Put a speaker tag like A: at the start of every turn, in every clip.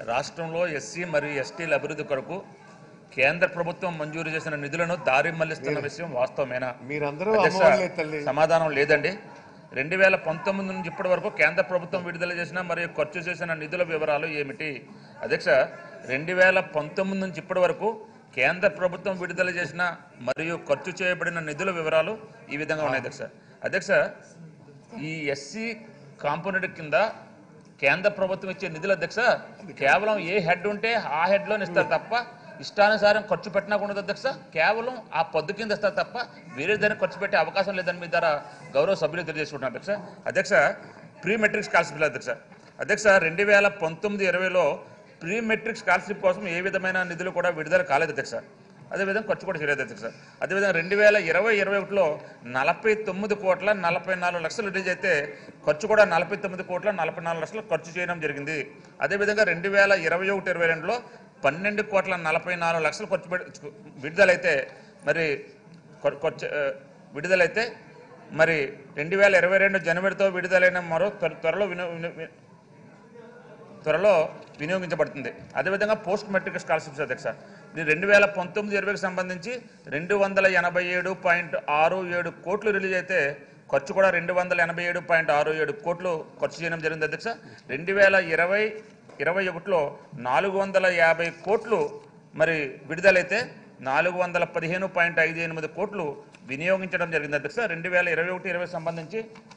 A: రాష్ట్రంలో ఎస్సీ మరియు ఎస్టీల అభివృద్ధి కొరకు కేంద్ర ప్రభుత్వం మంజూరు చేసిన నిధులను దారి మళ్లిస్తున్న విషయం వాస్తవమేనా
B: మీరందరూ
A: అధ్యక్ష,
B: అమ్మవాళ్ళే తల్లి
A: సమాధానం లేదండి రెండు వేల పంతొమ్మిది నుంచి ఇప్పటి వరకు కేంద్ర ప్రభుత్వం విడుదల చేసిన మరియు ఖర్చు చేసిన నిధుల వివరాలు ఏమిటి అధ్యక్ష రెండు వేల పంతొమ్మిది నుంచి ఇప్పటి వరకు కేంద్ర ప్రభుత్వం విడుదల చేసిన మరియు ఖర్చు చేయబడిన నిధుల వివరాలు ఈ విధంగా ఉన్నాయి అధ్యక్ష అధ్యక్ష ఈ ఎస్సీ కాంపోనెంట్ కింద కేంద్ర ప్రభుత్వం ఇచ్చే నిధుల అధ్యక్ష కేవలం ఏ హెడ్ ఉంటే ఆ హెడ్లోనే ఇస్తారు తప్ప ఇష్టానుసారం ఖర్చు పెట్టినా కూడా ఉండదు అధ్యక్ష కేవలం ఆ పద్దు కింద ఇస్తారు తప్ప వేరే దాన్ని ఖర్చు పెట్టే అవకాశం లేదని మీ ద్వారా గౌరవ సభ్యులు తెలియజేసుకుంటున్నారు అధ్యక్ష అధ్యక్ష ప్రీ మెట్రిక్ స్కాలర్షిప్ అధ్యక్ష అధ్యక్ష రెండు వేల పంతొమ్మిది ఇరవైలో ప్రీ మెట్రిక్ స్కాలర్షిప్ కోసం ఏ విధమైన నిధులు కూడా విడుదల కాలేదు అధ్యక్ష అదేవిధంగా ఖర్చు కూడా చేయలేదు అధ్యక్ష అదేవిధంగా రెండు వేల ఇరవై ఇరవై ఒకటిలో నలభై తొమ్మిది కోట్ల నలభై నాలుగు లక్షలు రిలీజ్ అయితే ఖర్చు కూడా నలభై తొమ్మిది కోట్ల నలభై నాలుగు లక్షలు ఖర్చు చేయడం జరిగింది అదేవిధంగా రెండు వేల ఇరవై ఒకటి ఇరవై రెండులో పన్నెండు కోట్ల నలభై నాలుగు లక్షలు ఖర్చు పెట్టి విడుదలైతే మరి ఖర్- ఖర్చు ఆ, విడుదలైతే మరి రెండు వేల ఇరవై రెండు జనవరితో విడుదలైన మరో త్వర- త్వరలో వినో వినో- వి- త్వరలో వినియోగించబడుతుంది అదేవిధంగా పోస్ట్ మెట్రిక్ స్కాలర్షిప్స్ అధ్యక్ష ఇది రెండు వేల పంతొమ్మిది ఇరవైకి సంబంధించి రెండు వందల ఎనభై ఏడు పాయింట్ ఆరు ఏడు కోట్లు రిలీజ్ అయితే ఖర్చు కూడా రెండు వందల ఎనభై ఏడు పాయింట్ ఆరు ఏడు కోట్లు ఖర్చు చేయడం జరిగింది అధ్యక్ష రెండు వేల ఇరవై ఇరవై ఒకటిలో నాలుగు వందల యాభై కోట్లు మరి విడుదలైతే నాలుగు వందల పదిహేను పాయింట్ ఐదు ఎనిమిది కోట్లు వినియోగించడం జరిగింది అధ్యక్ష రెండు వేల ఇరవై ఒకటి ఇరవై సంబంధించి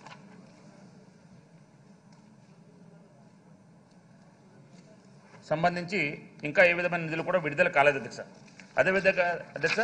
A: సంబంధించి ఇంకా ఏ విధమైన నిధులు కూడా విడుదల కాలేదు అధ్యక్ష అదేవిధంగా అధ్యక్ష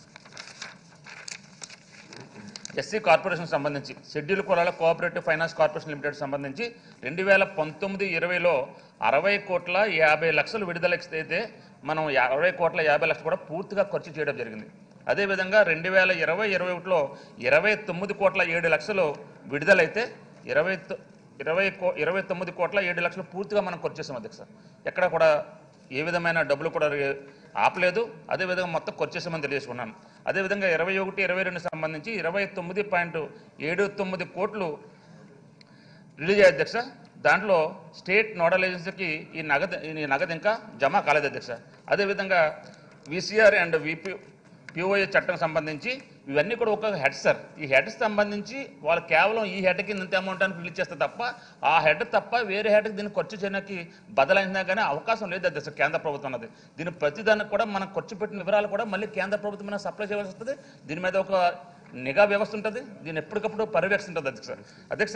A: ఎస్సీ కార్పొరేషన్ సంబంధించి షెడ్యూల్ కులాల కోఆపరేటివ్ ఫైనాన్స్ కార్పొరేషన్ లిమిటెడ్ సంబంధించి రెండు వేల పంతొమ్మిది ఇరవైలో అరవై కోట్ల యాభై లక్షలు విడుదల అయితే మనం అరవై కోట్ల యాభై లక్షలు కూడా పూర్తిగా ఖర్చు చేయడం జరిగింది అదేవిధంగా రెండు వేల ఇరవై ఇరవై ఒకటిలో ఇరవై తొమ్మిది కోట్ల ఏడు లక్షలు విడుదలైతే ఇరవై తొ- ఇరవై కో ఇరవై తొమ్మిది కోట్ల ఏడు లక్షలు పూర్తిగా మనం ఖర్చు చేసాం అధ్యక్ష ఎక్కడ కూడా ఏ విధమైన డబ్బులు కూడా రే- ఆపలేదు అదేవిధంగా మొత్తం ఖర్చు చేసామని తెలియజేసుకున్నాను అదేవిధంగా ఇరవై ఒకటి ఇరవై రెండు సంబంధించి ఇరవై తొమ్మిది పాయింట్ ఏడు తొమ్మిది కోట్లు రిలీజ్ అయ్యాయి అధ్యక్ష దాంట్లో స్టేట్ నోడల్ ఏజెన్సీకి ఈ నగదు ఈ నగదు ఇంకా జమ కాలేదు అధ్యక్ష అదేవిధంగా విసిఆర్ అండ్ విపి పిఓఏ చట్టం సంబంధించి ఇవన్నీ కూడా ఒక హెడ్ సార్ ఈ హెడ్ సంబంధించి వాళ్ళు కేవలం ఈ హెడ్ కింద ఇంత అమౌంట్ అని రిలీజ్ చేస్తే తప్ప ఆ హెడ్ తప్ప వేరే హెడ్కి దీన్ని ఖర్చు చేయడానికి బదలైనా కానీ అవకాశం లేదు అధ్యక్ష కేంద్ర ప్రభుత్వం అన్నది దీని ప్రతిదానికి కూడా మనం ఖర్చు పెట్టిన వివరాలు కూడా మళ్ళీ కేంద్ర ప్రభుత్వం మీద సప్లై చేయాల్సి వస్తుంది దీని మీద ఒక నిఘా వ్యవస్థ ఉంటుంది దీన్ని ఎప్పటికప్పుడు పర్యవేక్షింటుంది అధ్యక్ష అధ్యక్ష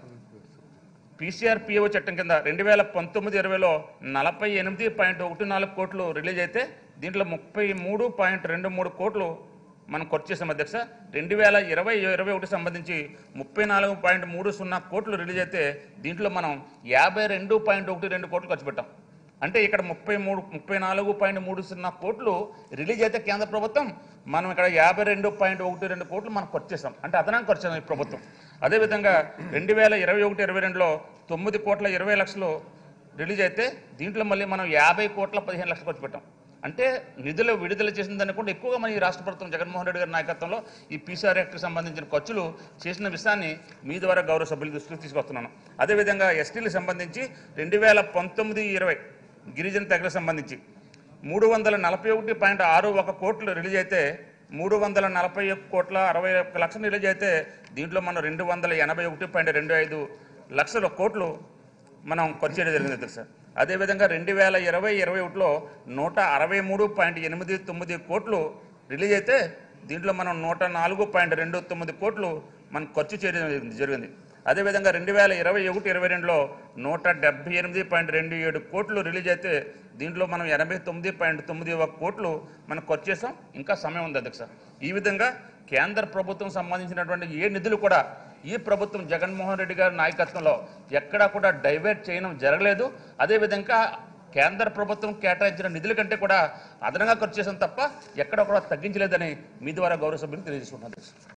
A: పీసీఆర్ పిఓ చట్టం కింద రెండు వేల పంతొమ్మిది ఇరవైలో నలభై ఎనిమిది పాయింట్ ఒకటి నాలుగు కోట్లు రిలీజ్ అయితే దీంట్లో ముప్పై మూడు పాయింట్ రెండు మూడు కోట్లు మనం ఖర్చు చేసాం అధ్యక్ష రెండు వేల ఇరవై ఇరవై ఒకటి సంబంధించి ముప్పై నాలుగు పాయింట్ మూడు సున్నా కోట్లు రిలీజ్ అయితే దీంట్లో మనం యాభై రెండు పాయింట్ ఒకటి రెండు కోట్లు ఖర్చు పెట్టాం అంటే ఇక్కడ ముప్పై మూడు ముప్పై నాలుగు పాయింట్ మూడు సున్నా కోట్లు రిలీజ్ అయితే కేంద్ర ప్రభుత్వం మనం ఇక్కడ యాభై రెండు పాయింట్ ఒకటి రెండు కోట్లు మనం ఖర్చు చేసాం అంటే అదనంగా ఖర్చు చేసాం ఈ ప్రభుత్వం అదేవిధంగా రెండు వేల ఇరవై ఒకటి ఇరవై రెండులో తొమ్మిది కోట్ల ఇరవై లక్షలు రిలీజ్ అయితే దీంట్లో మళ్ళీ మనం యాభై కోట్ల పదిహేను లక్షలు ఖర్చు పెట్టాం అంటే నిధులు విడుదల చేసిన దాన్ని కూడా ఎక్కువగా మన ఈ రాష్ట్ర ప్రభుత్వం జగన్మోహన్ రెడ్డి గారి నాయకత్వంలో ఈ పీసీఆర్ యాక్ట్కి సంబంధించిన ఖర్చులు చేసిన విషయాన్ని మీ ద్వారా గౌరవ సభ్యుల దృష్టికి తీసుకొస్తున్నాను అదేవిధంగా ఎస్టీలకు సంబంధించి రెండు వేల పంతొమ్మిది ఇరవై గిరిజన తెగలకు సంబంధించి మూడు వందల నలభై ఒకటి పాయింట్ ఆరు ఒక కోట్లు రిలీజ్ అయితే మూడు వందల నలభై ఒక్క కోట్ల అరవై ఒక్క లక్షలు రిలీజ్ అయితే దీంట్లో మనం రెండు వందల ఎనభై ఒకటి పాయింట్ రెండు ఐదు లక్షల కోట్లు మనం ఖర్చు చేయడం జరిగింది అధ్యక్ష అదేవిధంగా రెండు వేల ఇరవై ఇరవై ఒకటిలో నూట అరవై మూడు పాయింట్ ఎనిమిది తొమ్మిది కోట్లు రిలీజ్ అయితే దీంట్లో మనం నూట నాలుగు పాయింట్ రెండు తొమ్మిది కోట్లు మనం ఖర్చు చేయడం జరిగింది- జరిగింది అదేవిధంగా రెండు వేల ఇరవై ఒకటి ఇరవై రెండులో నూట డెబ్బై ఎనిమిది పాయింట్ రెండు ఏడు కోట్లు రిలీజ్ అయితే దీంట్లో మనం ఎనభై తొమ్మిది పాయింట్ తొమ్మిది ఒక కోట్లు మనం ఖర్చు చేసాం ఇంకా సమయం ఉంది అధ్యక్ష ఈ విధంగా కేంద్ర ప్రభుత్వం సంబంధించినటువంటి ఏ నిధులు కూడా ఈ ప్రభుత్వం జగన్మోహన్ రెడ్డి గారి నాయకత్వంలో ఎక్కడా కూడా డైవర్ట్ చేయడం జరగలేదు అదేవిధంగా కేంద్ర ప్రభుత్వం కేటాయించిన నిధుల కంటే కూడా అదనంగా ఖర్చు చేసాం తప్ప ఎక్కడ కూడా తగ్గించలేదని మీ ద్వారా గౌరవ సభ్యులు తెలియజేసుకుంటున్నాను అధ్యక్ష